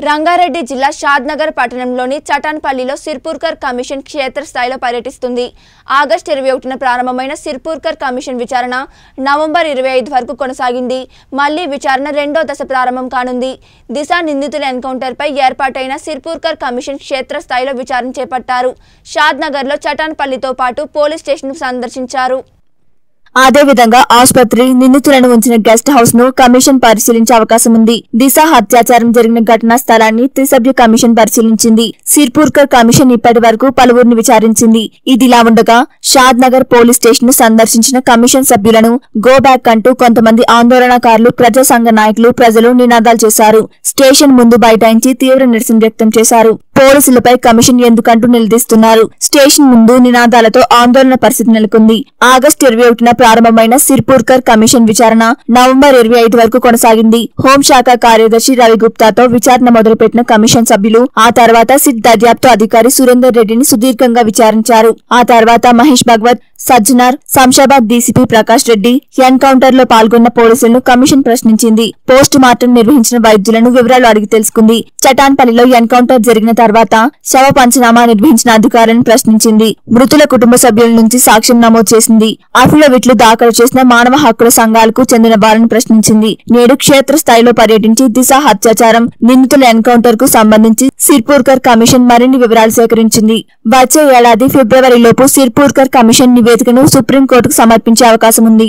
రంగారెడ్డి జిల్లా షాద్నగర్ పట్టణంలోని చటాన్పల్లిలో సిర్పూర్కర్ కమిషన్ క్షేత్రస్థాయిలో పర్యటిస్తుంది ఆగస్టు ఇరవై ఒకటిన ప్రారంభమైన సిర్పూర్కర్ కమిషన్ విచారణ నవంబర్ ఇరవై ఐదు వరకు కొనసాగింది మళ్లీ విచారణ రెండో దశ ప్రారంభం కానుంది దిశ నిందితుల ఎన్కౌంటర్పై ఏర్పాటైన సిర్పూర్కర్ కమిషన్ క్షేత్రస్థాయిలో విచారణ చేపట్టారు షాద్నగర్లో చటాన్పల్లితో పాటు పోలీస్ స్టేషన్ సందర్శించారు అదేవిధంగా ఆసుపత్రి నిందితులను ఉంచిన గెస్ట్ హౌస్ ను కమిషన్ పరిశీలించే అవకాశం ఉంది దిశ హత్యాచారం జరిగిన ఘటనా స్థలాన్ని త్రిసభ్య కమిషన్ పరిశీలించింది సిర్పూర్కర్ కమిషన్ ఇప్పటి వరకు పలువురిని విచారించింది ఇదిలా ఉండగా షాద్ నగర్ పోలీస్ స్టేషన్ ను సందర్శించిన కమిషన్ సభ్యులను గో బ్యాక్ అంటూ కొంతమంది ఆందోళనకారులు ప్రజా సంఘ నాయకులు ప్రజలు నినాదాలు చేశారు స్టేషన్ ముందు బైఠాయించి తీవ్ర నిరసన వ్యక్తం చేశారు పోలీసులపై కమిషన్ ఎందుకంటూ నిలదీస్తున్నారు స్టేషన్ ముందు నినాదాలతో ఆందోళన పరిస్థితి నెలకొంది ఆగస్టు ఇరవై ఒకటిన ప్రారంభమైన సిర్పూర్కర్ కమిషన్ విచారణ నవంబర్ ఇరవై ఐదు వరకు కొనసాగింది హోంశాఖ కార్యదర్శి రవి గుప్తాతో విచారణ మొదలుపెట్టిన కమిషన్ సభ్యులు ఆ తర్వాత సిట్ దర్యాప్తు అధికారి సురేందర్ రెడ్డిని సుదీర్ఘంగా విచారించారు ఆ తర్వాత మహేష్ భగవత్ సజ్జనార్ శంషాబాద్ డీసీపీ ప్రకాష్ రెడ్డి ఎన్కౌంటర్ లో పాల్గొన్న పోలీసులను కమిషన్ ప్రశ్నించింది పోస్ట్ మార్టం నిర్వహించిన వైద్యులను వివరాలు అడిగి తెలుసుకుంది చటాన్పల్లిలో ఎన్కౌంటర్ జరిగిన తర్వాత శవ పంచనామా నిర్వహించిన అధికారులను ప్రశ్నించింది మృతుల కుటుంబ సభ్యుల నుంచి సాక్ష్యం నమోదు చేసింది అఫిడవిట్లు దాఖలు చేసిన మానవ హక్కుల సంఘాలకు చెందిన వారిని ప్రశ్నించింది నేడు క్షేత్ర స్థాయిలో పర్యటించి దిశ హత్యాచారం నిందితుల ఎన్కౌంటర్ కు సంబంధించి సిర్పూర్కర్ కమిషన్ మరిన్ని వివరాలు సేకరించింది వచ్చే ఏడాది ఫిబ్రవరిలోపు సిర్పూర్కర్ కమిషన్ నివేదికను సుప్రీంకోర్టుకు సమర్పించే అవకాశం ఉంది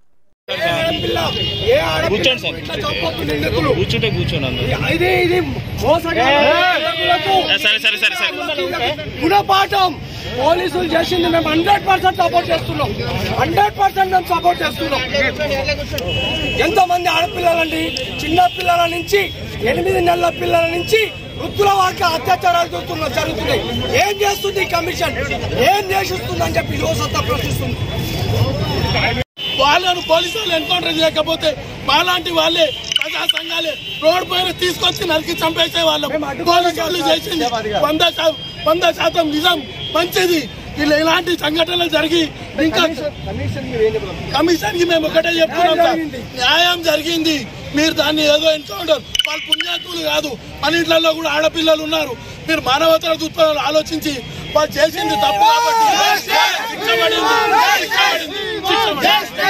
కూర్చోండి సార్ కూర్చుంటే కూర్చోండి అందరూ ఇది ఇది మోసగాళ్లకు సరే సరే సరే సరే గుణపాఠం పోలీసులు చేసింది మేము హండ్రెడ్ పర్సెంట్ సపోర్ట్ చేస్తున్నాం హండ్రెడ్ పర్సెంట్ మేము సపోర్ట్ చేస్తున్నాం ఎంతమంది ఆడపిల్లలండి చిన్న పిల్లల నుంచి ఎనిమిది నెలల పిల్లల నుంచి వృద్ధుల వారికి అత్యాచారాలు జరుగుతున్న జరుగుతున్నాయి ఏం చేస్తుంది ఈ కమిషన్ ఏం చేసిస్తుందని చెప్పి యువసత్తా ప్రశ్నిస్తుంది వాళ్ళను పోలీసు వాళ్ళు ఎన్కౌంటర్ చేయకపోతే మాలాంటి వాళ్ళే ప్రజా సంఘాలే రోడ్ పైన తీసుకొచ్చి నరికి చంపేసే వాళ్ళం పోలీసు వాళ్ళు చేసింది వంద శా- వంద శాతం నిజం మంచిది వీళ్ళు ఇలాంటి సంఘటనలు జరిగి ఇంకా కమిషన్ కి మేము ఒకటే చెప్తున్నాం సార్. న్యాయం జరిగింది మీరు దాన్ని ఏదో ఎన్కౌంటర్ వాళ్ళు పుణ్యాత్ములు కాదు మన ఇంట్లో కూడా ఆడపిల్లలు ఉన్నారు మీరు మానవతల దృక్పథాలు ఆలోచించి వాళ్ళు చేసింది తప్పు కాబట్టి శిక్ష పడింది. శిక్ష పడింది. శిక్ష పడింది.